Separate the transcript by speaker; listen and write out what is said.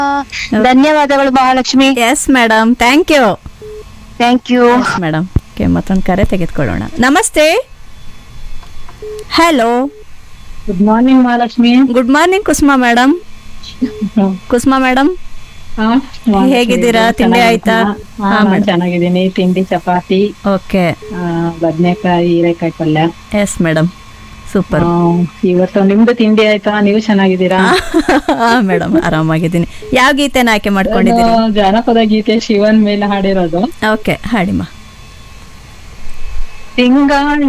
Speaker 1: ಧನ್ಯವಾದಗಳು Mahalakshmi
Speaker 2: S madam thank you
Speaker 1: thank you
Speaker 2: madam okay ಮತ್ತೊಂದು ಕರೆ ತೆಗೆದುಕೊಳ್ಳೋಣ ನಮಸ್ತೆ hello
Speaker 1: good morning Mahalakshmi
Speaker 2: good morning Kusuma madam Kusuma madam ಹೇಗಿದ್ದೀರಾ? ತಿಂಡಿ ಆಯ್ತಾ? ಹಾ, madam.
Speaker 1: ಚೆನ್ನಾಗಿದ್ದೀನಿ ತಿಂಡಿ ಚಪಾತಿ
Speaker 2: ಓಕೆ
Speaker 1: ಬದನೆಕಾಯಿ ಹೀರೆಕಾಯಿ ಪಲ್ಯ
Speaker 2: ಎಸ್ ಮೇಡಮ್ ಸೂಪರ್
Speaker 1: ಆ, ಇವತ್ತು ನಿಮ್ದು ತಿಂಡಿ ಆಯ್ತಾ ನೀವು ಚೆನ್ನಾಗಿದ್ದೀರಾ
Speaker 2: ಮೇಡಮ್ ಆರಾಮಾಗಿದ್ದೀನಿ ಯಾವ ಗೀತೆನ ಆಯ್ಕೆ ಮಾಡ್ಕೊಂಡಿದ್ದೀರಿ
Speaker 1: ನಾನು ಜಾನಪದ ಗೀತೆ ಶಿವನ್ ಮೇಲೆ ಹಾಡಿರೋದು
Speaker 2: ಓಕೆ ಹಾಡಿಮ್ಮ
Speaker 1: ತಿಂಗಾಣ